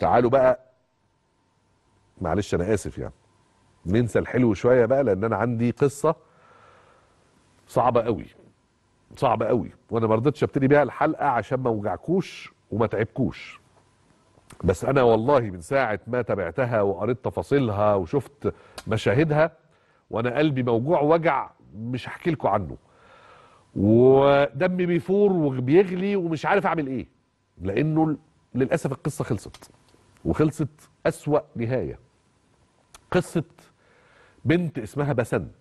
تعالوا بقى معلش انا اسف يعني ننسى الحلو شويه بقى لان انا عندي قصه صعبه قوي صعبه قوي وانا ما رضيتش ابتدي بيها الحلقه عشان ما اوجعكوش وما تعبكوش بس انا والله من ساعه ما تابعتها وقريت تفاصيلها وشفت مشاهدها وانا قلبي موجوع وجع مش هحكي لكم عنه ودمي بيفور وبيغلي ومش عارف اعمل ايه لانه للاسف القصه خلصت وخلصت اسوا نهايه قصه بنت اسمها بسنت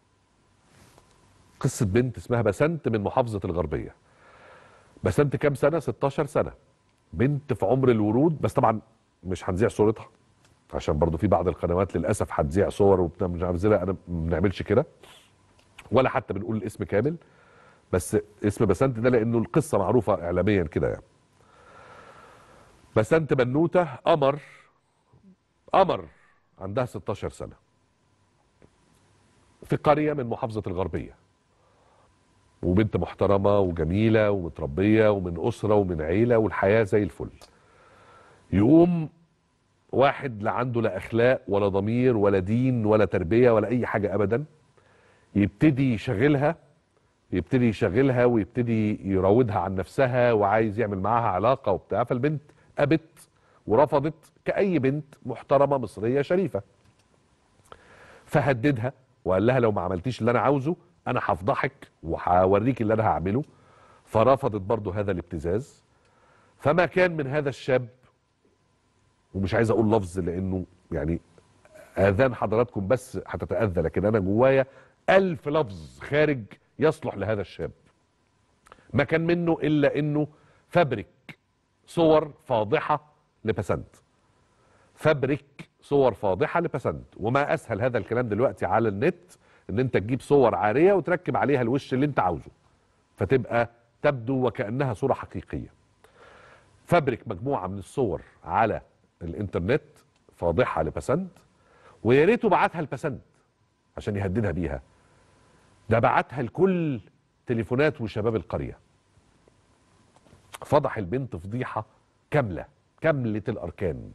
قصه بنت اسمها بسنت من محافظه الغربيه بسنت كام سنه 16 سنه بنت في عمر الورود بس طبعا مش هنذيع صورتها عشان برضو في بعض القنوات للاسف هتذيع صور وبتاع مش عارف ازاي انا ما بنعملش كده ولا حتى بنقول الاسم كامل بس اسم بسنت ده لانه القصه معروفه اعلاميا كده يعني بسنت بنوته قمر قمر عندها 16 سنه في قريه من محافظه الغربيه وبنت محترمه وجميله ومتربيه ومن اسره ومن عيله والحياه زي الفل يقوم واحد لا عنده لا اخلاق ولا ضمير ولا دين ولا تربيه ولا اي حاجه ابدا يبتدي يشغلها يبتدي يشغلها ويبتدي يراودها عن نفسها وعايز يعمل معاها علاقه وبتاع فالبنت ابت ورفضت كاي بنت محترمه مصريه شريفه فهددها وقال لها لو ما عملتيش اللي انا عاوزه انا هفضحك وهوريك اللي انا هعمله فرفضت برضه هذا الابتزاز فما كان من هذا الشاب ومش عايز اقول لفظ لانه يعني اذان حضراتكم بس هتتاذى لكن انا جوايا ألف لفظ خارج يصلح لهذا الشاب ما كان منه الا انه فبرك صور فاضحه لبسنت فبرك صور فاضحه لبسنت وما اسهل هذا الكلام دلوقتي على النت ان انت تجيب صور عاريه وتركب عليها الوش اللي انت عاوزه فتبقى تبدو وكانها صوره حقيقيه فبرك مجموعه من الصور على الانترنت فاضحه لبسنت ويا ريته بعتها لبسنت عشان يهددها بيها ده بعتها لكل تليفونات وشباب القريه فضح البنت فضيحه كامله كامله الاركان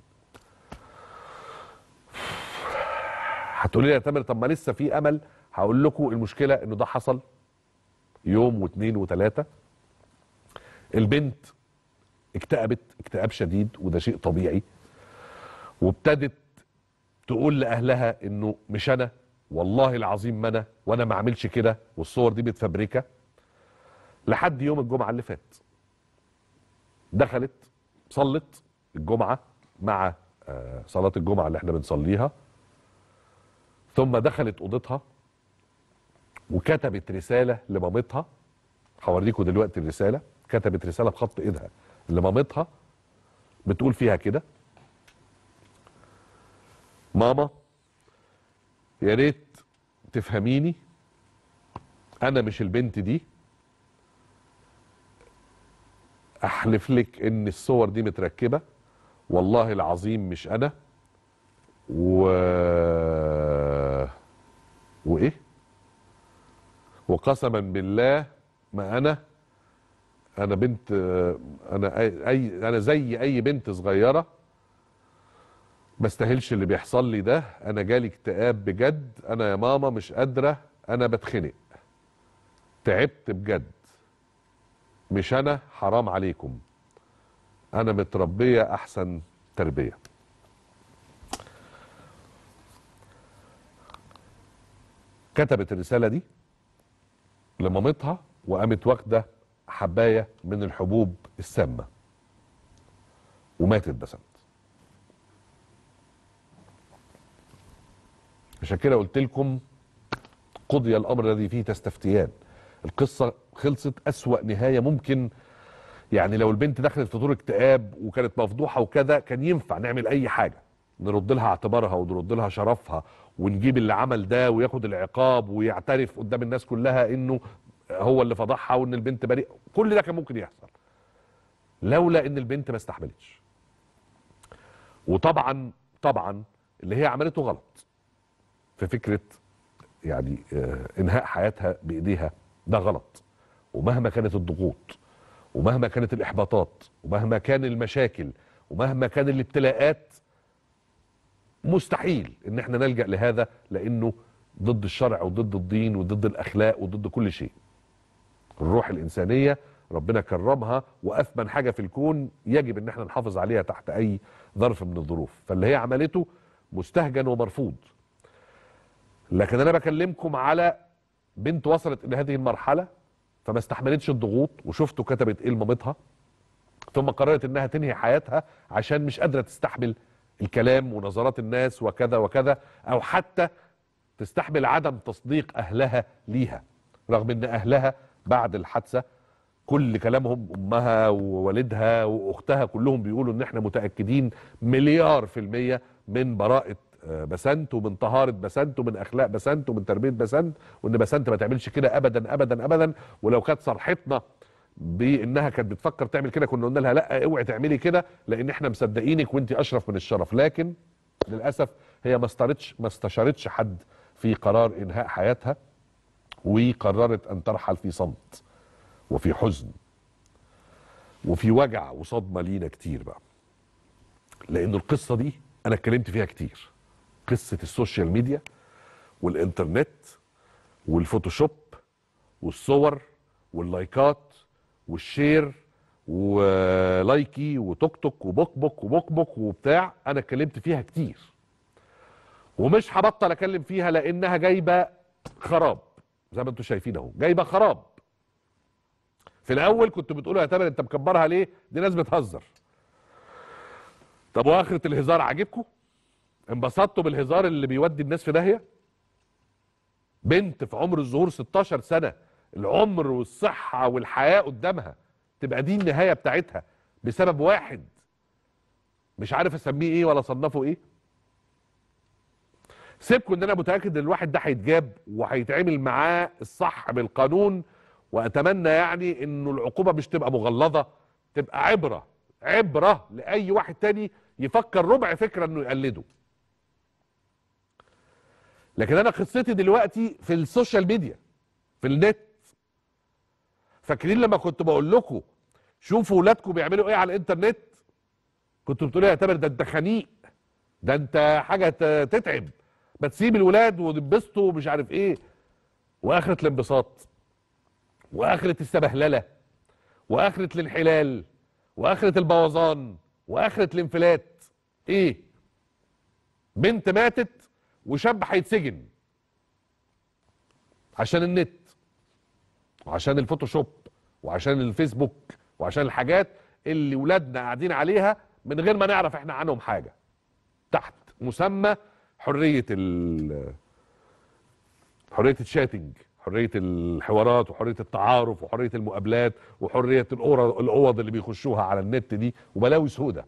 هتقولي لي يا تامر طب ما لسه في امل هقول لكم المشكله انه ده حصل يوم واثنين وثلاثه البنت اكتئبت اكتئاب شديد وده شيء طبيعي وابتدت تقول لاهلها انه مش انا والله العظيم ما انا وانا ما اعملش كده والصور دي متفبركه لحد يوم الجمعه اللي فات دخلت صلت الجمعه مع آه، صلاه الجمعه اللي احنا بنصليها ثم دخلت اوضتها وكتبت رساله لمامتها هوريكم دلوقتي الرساله كتبت رساله بخط ايدها لمامتها بتقول فيها كده ماما يا ريت تفهميني انا مش البنت دي احلف لك ان الصور دي متركبه والله العظيم مش انا و وايه وقسما بالله ما انا انا بنت انا اي أي- انا زي اي بنت صغيره ما استاهلش اللي بيحصل لي ده انا جالي اكتئاب بجد انا يا ماما مش قادره انا بتخنق تعبت بجد مش انا حرام عليكم انا متربيه احسن تربيه كتبت الرساله دي لمامتها وقامت واخده حبايه من الحبوب السامه وماتت بسنت عشان كده قلت لكم قضي الامر الذي فيه تستفتيان القصه خلصت اسوا نهايه ممكن يعني لو البنت دخلت في دور اكتئاب وكانت مفضوحه وكذا كان ينفع نعمل اي حاجه نرد لها اعتبارها ونرد لها شرفها ونجيب اللي عمل ده وياخد العقاب ويعترف قدام الناس كلها انه هو اللي فضحها وان البنت بريء كل ده كان ممكن يحصل لولا ان البنت ما استحملتش وطبعا طبعا اللي هي عملته غلط في فكره يعني آه، انهاء حياتها بايديها ده غلط ومهما كانت الضغوط ومهما كانت الاحباطات ومهما كان المشاكل ومهما كان الابتلاءات مستحيل ان احنا نلجا لهذا لانه ضد الشرع وضد الدين وضد الاخلاق وضد كل شيء الروح الانسانيه ربنا كرمها واثمن حاجه في الكون يجب ان احنا نحافظ عليها تحت اي ظرف من الظروف فاللي هي عملته مستهجن ومرفوض لكن انا بكلمكم على بنت وصلت الى هذه المرحله فما استحملتش الضغوط وشفتوا كتبت ايه لمامتها ثم قررت انها تنهي حياتها عشان مش قادره تستحمل الكلام ونظرات الناس وكذا وكذا او حتى تستحمل عدم تصديق اهلها ليها رغم ان اهلها بعد الحادثه كل كلامهم امها ووالدها واختها كلهم بيقولوا ان احنا متاكدين مليار في الميه من براءه آه، بسنت ومن طهاره بسنت ومن اخلاق بسنت ومن تربيه بسنت وان بسنت ما تعملش كده ابدا ابدا ابدا ولو كانت صرحتنا بانها كانت بتفكر تعمل كده كنا قلنا لها لا اوعي تعملي كده لان احنا مصدقينك وانت اشرف من الشرف لكن للاسف هي ما استشارتش ما استشارتش حد في قرار انهاء حياتها وقررت ان ترحل في صمت وفي حزن وفي وجع وصدمه لينا كتير بقى لان القصه دي انا اتكلمت فيها كتير قصه السوشيال ميديا والانترنت والفوتوشوب والصور واللايكات والشير ولايكي وتوك توك وبوك بوك وبوك بوك وبتاع انا اتكلمت فيها كتير ومش هبطل اتكلم فيها لانها جايبه خراب زي ما انتم شايفين اهو جايبه خراب في الاول كنت بتقولوا يا تامر انت مكبرها ليه دي ناس بتهزر طب واخره الهزار عاجبكم انبسطتوا بالهزار اللي بيودي الناس في داهيه بنت في عمر الظهور 16 سنه العمر والصحه والحياه قدامها تبقى دي النهايه بتاعتها بسبب واحد مش عارف اسميه ايه ولا اصنفه ايه سيبكم ان انا متاكد ان الواحد ده هيتجاب وهيتعمل معاه الصح بالقانون واتمنى يعني انه العقوبه مش تبقى مغلظه تبقى عبره عبره لاي واحد تاني يفكر ربع فكره انه يقلده لكن انا قصتي دلوقتي في السوشيال ميديا في النت فاكرين لما كنت بقول لكم شوفوا ولادكم بيعملوا ايه على الانترنت كنتوا بتقولوا يا تامر ده انت خنيق ده انت حاجه تتعب ما تسيب الولاد وتنبسطوا ومش عارف ايه واخره الانبساط واخره السبهلله واخره الانحلال واخره البوظان واخره الانفلات ايه بنت ماتت وشاب هيتسجن عشان النت وعشان الفوتوشوب وعشان الفيسبوك وعشان الحاجات اللي ولادنا قاعدين عليها من غير ما نعرف احنا عنهم حاجه تحت مسمى حريه ال حريه الشاتنج حريه الحوارات وحريه التعارف وحريه المقابلات وحريه الاوض اللي بيخشوها على النت دي وبلاوي سودة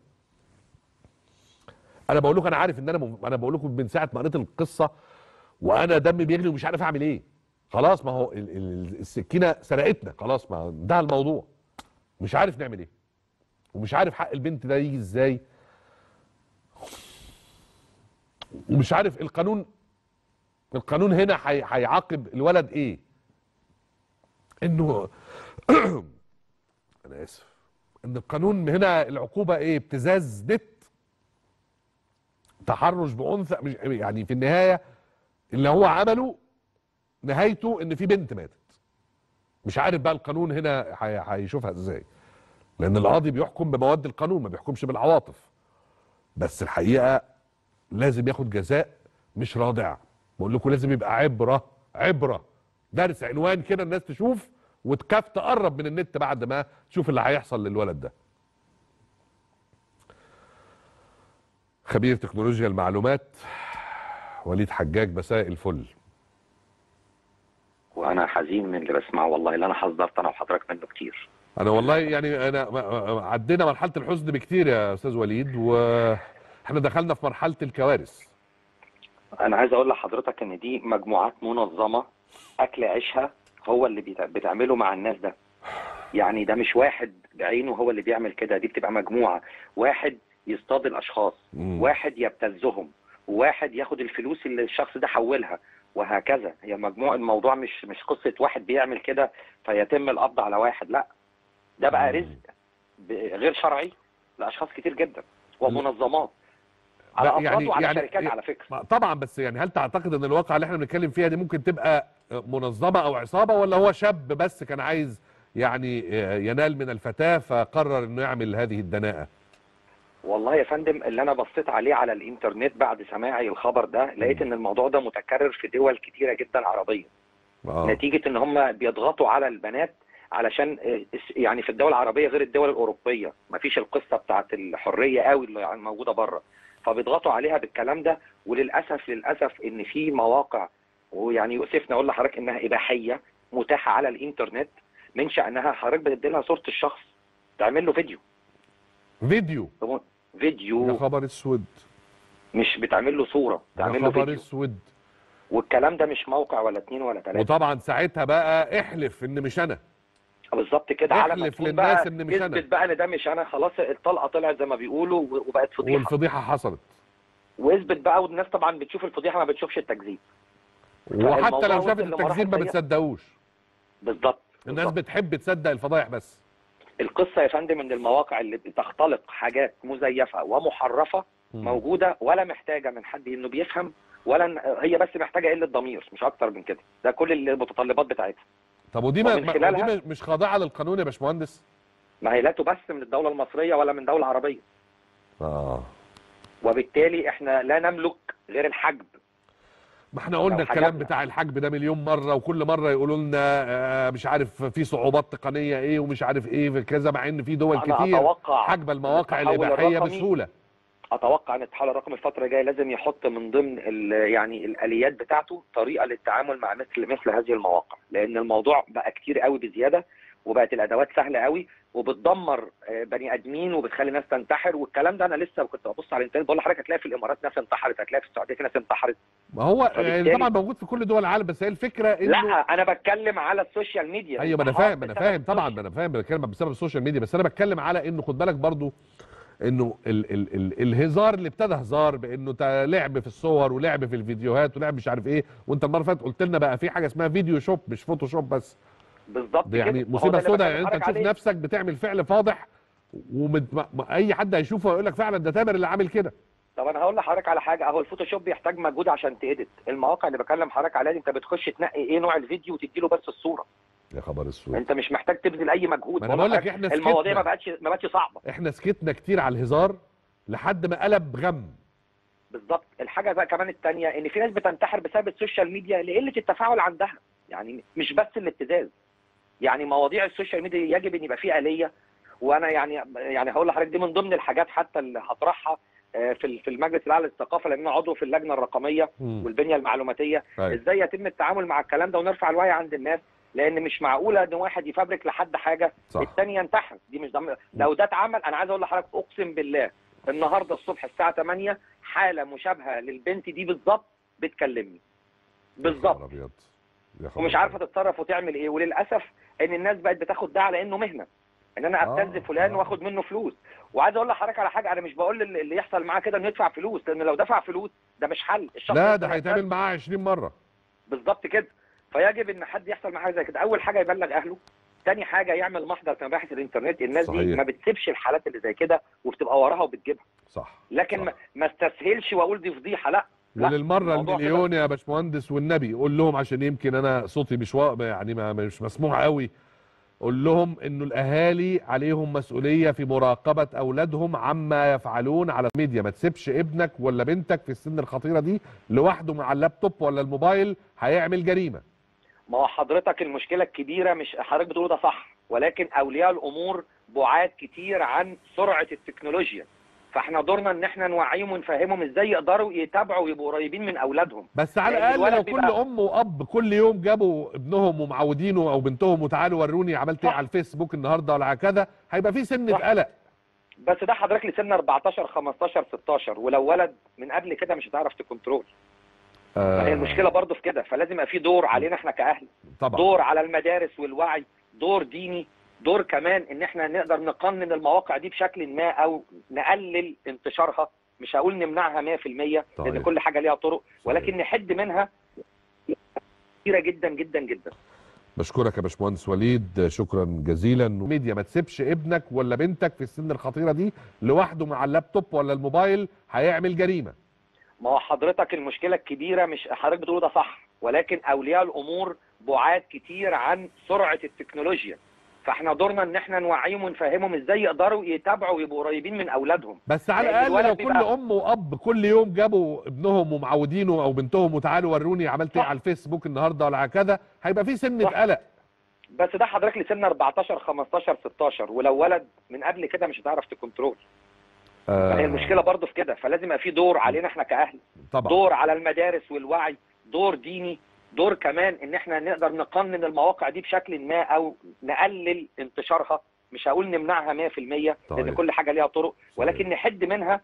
انا بقول لكم انا عارف ان انا م... انا بقول لكم من ساعه ما قريت القصه وانا دمي بيغلي ومش عارف اعمل ايه خلاص ما هو السكينه سرقتنا خلاص ما انتهى الموضوع مش عارف نعمل ايه ومش عارف حق البنت ده يجي ازاي ومش عارف القانون القانون هنا هيعاقب الولد ايه انه انا اسف ان القانون هنا العقوبه ايه ابتزاز نت تحرش بانثى يعني في النهايه اللي هو عمله نهايته ان في بنت ماتت مش عارف بقى القانون هنا هيشوفها ازاي لان القاضي بيحكم بمواد القانون ما بيحكمش بالعواطف بس الحقيقه لازم ياخد جزاء مش رادع بقول لكم لازم يبقى عبره عبره درس عنوان كده الناس تشوف وتكاف تقرب من النت بعد ما تشوف اللي هيحصل للولد ده خبير تكنولوجيا المعلومات وليد حجاج مساء الفل وانا حزين من اللي بسمعه والله اللي انا حذرت انا وحضرتك منه كتير انا والله يعني انا عدينا مرحله الحزن بكتير يا استاذ وليد واحنا دخلنا في مرحله الكوارث انا عايز اقول لحضرتك ان دي مجموعات منظمه اكل عيشها هو اللي بتعمله مع الناس ده يعني ده مش واحد بعينه هو اللي بيعمل كده دي بتبقى مجموعه واحد يصطاد الاشخاص مم. واحد يبتزهم واحد ياخد الفلوس اللي الشخص ده حولها وهكذا هي مجموع الموضوع مش مش قصه واحد بيعمل كده فيتم القبض على واحد لا ده بقى رزق غير شرعي لاشخاص كتير جدا ومنظمات على لا، افراد يعني- وعلى يعني- شركات على فكره ما- طبعا بس يعني هل تعتقد ان الواقع اللي احنا بنتكلم فيها دي ممكن تبقى منظمه او عصابه ولا هو شاب بس كان عايز يعني ينال من الفتاه فقرر انه يعمل هذه الدناءه والله يا فندم اللي انا بصيت عليه على الانترنت بعد سماعي الخبر ده لقيت ان الموضوع ده متكرر في دول كتيره جدا عربيه آه. نتيجه ان هم بيضغطوا على البنات علشان آه، يعني في الدول العربيه غير الدول الاوروبيه مفيش القصه بتاعت الحريه قوي اللي يعني موجوده بره فبيضغطوا عليها بالكلام ده وللاسف للاسف ان في مواقع ويعني يؤسفني اقول لحضرتك انها اباحيه متاحه على الانترنت من شانها حضرتك بتدي لها صوره الشخص تعمل له فيديو فيديو يا فيديو خبر اسود مش بتعمل له صوره يا تعمل له خبر فيديو اسود والكلام ده مش موقع ولا اتنين ولا تلاته وطبعا ساعتها بقى احلف ان مش انا بالظبط كده على ما احلف تكون للناس بقى إن مش أنا. اثبت بقى ان ده مش انا خلاص الطلقه طلعت زي ما بيقولوا وبقت فضيحه والفضيحه حصلت واثبت بقى والناس طبعا بتشوف الفضيحه ما بتشوفش التكذيب وحتى فالموضوع لو وصل شافت لمراحل التكذيب ما سيئة. بتصدقوش بالظبط الناس بالظبط. بتحب تصدق الفضايح بس القصه يا فندم ان المواقع اللي بتختلق حاجات مزيفه ومحرفه موجوده ولا محتاجه من حد انه بيفهم ولا إن- هي بس محتاجه قله ضمير مش اكتر من كده ده كل المتطلبات بتاعتها طب ودي ما ومن ما- خلالها- ودي مش خاضعه للقانون يا باشمهندس ما هي لا تبث من الدوله المصريه ولا من دوله عربيه اه وبالتالي احنا لا نملك غير الحجب ما احنا قلنا لو الكلام حاجاتنا. بتاع الحجب ده مليون مره وكل مره يقولوا لنا آه، مش عارف في صعوبات تقنيه ايه ومش عارف ايه في كذا مع ان في دول أنا كتير أتوقع حجب المواقع التحول الاباحيه الرقمي بسهوله اتوقع ان التحول الرقمي الفتره الجايه لازم يحط من ضمن ال- يعني الاليات بتاعته طريقه للتعامل مع مثل مثل هذه المواقع لان الموضوع بقى كتير قوي بزياده وبقت الادوات سهله قوي وبتدمر آه، بني ادمين وبتخلي ناس تنتحر والكلام ده انا لسه كنت ببص على الانترنت بقول لحضرتك هتلاقي في الامارات ناس انتحرت هتلاقي في السعوديه في ناس انتحرت ما هو فبالتالي- يعني طبعا موجود في كل دول العالم بس هي الفكره انه لا انا بتكلم على السوشيال ميديا ايوه ما انا الانتحار فاهم انا بسبب فاهم طبعا السوشيال. ما انا فاهم بتكلم بسبب السوشيال ميديا بس انا بتكلم على انه خد بالك برضو انه ال ال ال الهزار اللي ابتدى هزار بانه تا- لعب في الصور ولعب في الفيديوهات ولعب مش عارف ايه وانت المره اللي فاتت قلت لنا بقى في حاجه اسمها فيديو شوب مش فوتوشوب بس بالظبط ده يعني كده. ما هو مصيبه ده اللي سوداء بكلم يعني انت حضرتك تشوف عليه. نفسك بتعمل فعل فاضح ومد... ما- ما- اي حد هيشوفه هيقول لك فعلا ده تامر اللي عامل كده طب انا هقول لحضرتك على حاجه اهو الفوتوشوب بيحتاج مجهود عشان تedit المواقع اللي بكلم حضرتك عليها دي انت بتخش تنقي ايه نوع الفيديو وتدي له بس الصوره يا خبر اسود انت مش محتاج تبذل اي مجهود ما انا بقول بقول لك لحضرتك احنا المواضيع سكتنا. ما بقتش ما بقتش صعبه احنا سكتنا كتير على الهزار لحد ما قلب غم بالظبط الحاجه بقى كمان الثانيه ان في ناس بتنتحر بسبب السوشيال ميديا لقله التفاعل عندها يعني مش بس الابتزاز يعني مواضيع السوشيال ميديا يجب ان يبقى فيه اليه وانا يعني يعني هقول لحضرتك دي من ضمن الحاجات حتى اللي هطرحها آه، في في المجلس الاعلى للثقافه لان انا عضو في اللجنه الرقميه مم. والبنيه المعلوماتيه أيوة. ازاي يتم التعامل مع الكلام ده ونرفع الوعي عند الناس لان مش معقوله ان واحد يفبرك لحد حاجه صح. الثاني ينتحر دي مش ضم... لو ده اتعمل انا عايز اقول لحضرتك اقسم بالله النهارده الصبح الساعه 8 حاله مشابهه للبنت دي بالظبط بتكلمني يا بالظبط خبر أبيض. يا خبر ومش عارفه أبيض. تتصرف وتعمل ايه وللاسف ان الناس بقت بتاخد ده على انه مهنه ان انا ابتز آه، فلان آه. واخد منه فلوس وعايز اقول لحضرتك على حاجه انا مش بقول اللي اللي يحصل معاه كده انه يدفع فلوس لان لو دفع فلوس ده مش حل الشخص لا لسه ده محتاج- هيتعمل معاه 20 مره بالظبط كده فيجب ان حد يحصل معاه حاجه زي كده اول حاجه يبلغ اهله تاني حاجه يعمل محضر في مباحث الانترنت الناس دي صحيح. ما بتسيبش الحالات اللي زي كده وبتبقى وراها وبتجيبها صح لكن صح. ما, ما استسهلش واقول دي فضيحه لا لا، وللمره الموضوع المليون يا باشمهندس والنبي قول لهم عشان يمكن انا صوتي مش وا- يعني ما مش مسموع قوي قول لهم انه الاهالي عليهم مسؤوليه في مراقبه اولادهم عما يفعلون على الميديا ما تسيبش ابنك ولا بنتك في السن الخطيره دي لوحده مع اللابتوب ولا الموبايل هيعمل جريمه ما هو حضرتك المشكله الكبيره مش حضرتك بتقول ده صح ولكن اولياء الامور بعاد كتير عن سرعه التكنولوجيا فاحنا دورنا ان احنا نوعيهم ونفهمهم ازاي يقدروا يتابعوا ويبقوا قريبين من اولادهم بس على لأن الاقل الولد لو كل بيبقى- ام واب كل يوم جابوا ابنهم ومعودينه او بنتهم وتعالوا وروني عملت ايه صح. على الفيسبوك النهارده ولا كذا هيبقى في سنه صح. قلق بس ده حضرتك لسن 14 15 16 ولو ولد من قبل كده مش هتعرف تكنترول آه هي المشكله برضه في كده فلازم يبقى في دور علينا احنا كاهل طبعا دور على المدارس والوعي دور ديني دور كمان ان احنا نقدر نقنن المواقع دي بشكل ما او نقلل انتشارها مش هقول نمنعها 100% لان صحيح. كل حاجه ليها طرق صحيح. ولكن نحد منها كتيره جدا جدا جدا بشكرك يا باشمهندس وليد شكرا جزيلا ميديا ما تسيبش ابنك ولا بنتك في السن الخطيره دي لوحده مع اللابتوب ولا الموبايل هيعمل جريمه ما هو حضرتك المشكله الكبيره مش حضرتك بتقول ده صح ولكن اولياء الامور بعاد كتير عن سرعه التكنولوجيا فاحنا دورنا ان احنا نوعيهم ونفهمهم ازاي يقدروا يتابعوا ويبقوا قريبين من اولادهم بس على لأن الاقل الولد لو كل بيبقى- ام واب كل يوم جابوا ابنهم ومعودينه او بنتهم وتعالوا وروني عملت ايه صح. على الفيسبوك النهارده ولا كذا هيبقى في سنه صح. قلق بس ده حضرتك لسن 14 15 16 ولو ولد من قبل كده مش هتعرف تكنترول آه فهي المشكله برضه في كده فلازم يبقى في دور علينا احنا كاهل طبعا دور على المدارس والوعي دور ديني دور كمان ان احنا نقدر نقنن المواقع دي بشكل ما او نقلل انتشارها مش هقول نمنعها 100% لان صحيح. كل حاجه ليها طرق ولكن نحد منها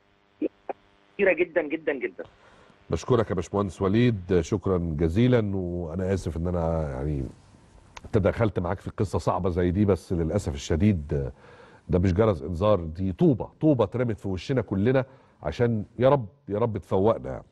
كتيره جدا جدا جدا بشكرك يا باشمهندس وليد شكرا جزيلا وانا اسف ان انا يعني تدخلت معاك في قصه صعبه زي دي بس للاسف الشديد ده مش جرس انذار دي طوبه طوبه اترمت في وشنا كلنا عشان يا رب يا رب تفوقنا يعني.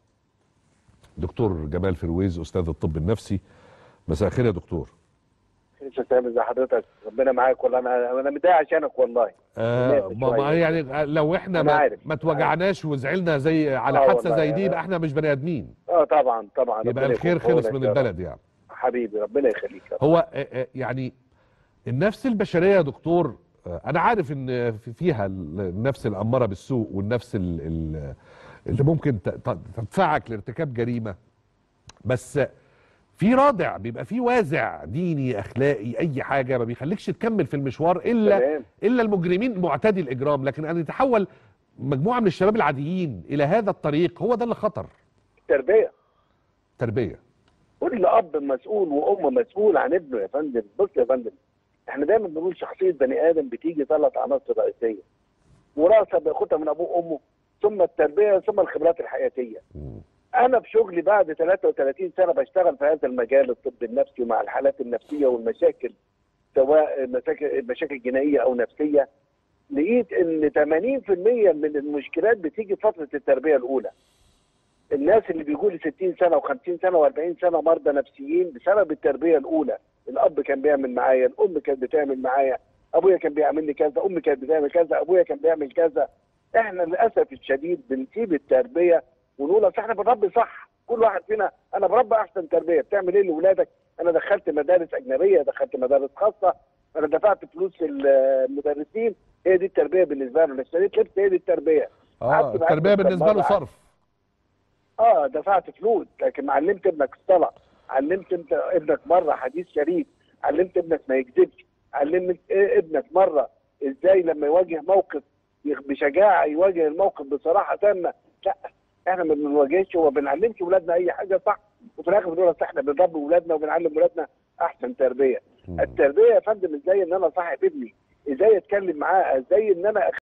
دكتور جمال فرويز استاذ الطب النفسي مساء الخير يا دكتور لسه سامي زي حضرتك ربنا معاك والله انا انا متضايق عشانك والله آه نافس ما ما شوية. يعني لو احنا أنا ما, عارف. ما توجعناش وزعلنا زي على آه حادثه والله زي دي يعني. يبقى احنا مش بني ادمين اه طبعا طبعا يبقى ربنا الخير يكون في خلص عونك من يا رب. البلد يعني حبيبي ربنا يخليك يا رب. هو آه، آه، يعني النفس البشريه يا دكتور آه، انا عارف ان في- فيها ال- النفس الاماره بالسوء والنفس ال- ال- اللي ممكن ت- ت- تدفعك لارتكاب جريمه بس في رادع بيبقى في وازع ديني اخلاقي اي حاجه ما بيخليكش تكمل في المشوار الا تمام الا المجرمين معتدي الاجرام لكن ان يتحول مجموعه من الشباب العاديين الى هذا الطريق هو ده اللي خطر التربيه تربيه كل اب مسؤول وام مسؤول عن ابنه يا فندم بص يا فندم احنا دايما بنقول شخصيه بني ادم بتيجي ثلاث عناصر رئيسيه وراثه بياخدها من ابوه وامه ثم التربيه ثم الخبرات الحياتيه مم. انا في شغلي بعد 33 سنه بشتغل في هذا المجال الطب النفسي مع الحالات النفسيه والمشاكل سواء مشاكل مشاكل جنائيه او نفسيه لقيت ان 80% من المشكلات بتيجي في فتره التربيه الاولى الناس اللي بيقولوا 60 سنه و50 سنه و40 سنه مرضى نفسيين بسبب التربيه الاولى الاب كان بيعمل معايا الام كانت بتعمل معايا ابويا كان بيعمل لي كذا امي كانت بتعمل كذا ابويا كان بيعمل كذا احنا للاسف الشديد بنسيب التربيه ونقول اصل احنا بنربي صح كل واحد فينا انا بربي احسن تربيه بتعمل ايه لاولادك انا دخلت مدارس اجنبيه دخلت مدارس خاصه انا دفعت فلوس المدرسين هي دي التربيه بالنسبه له انا اشتريت لبس هي دي التربيه اه قعدت معاك التربيه كم بالنسبه له مرة صرف اه دفعت فلوس لكن ما علمت ابنك الصلاه علمت انت ابنك مره حديث شريف علمت ابنك ما يكذبش علمت إيه ابنك مره ازاي لما يواجه موقف يخ- بشجاعه يواجه الموقف بصراحه تامه لا احنا ما بنواجهش وما بنعلمش ولادنا اي حاجه صح وفي الاخر بنقول أصل احنا بنربي ولادنا وبنعلم ولادنا احسن تربيه مم. التربيه يا فندم ازاي ان انا صاحب ابني ازاي اتكلم معاه ازاي ان انا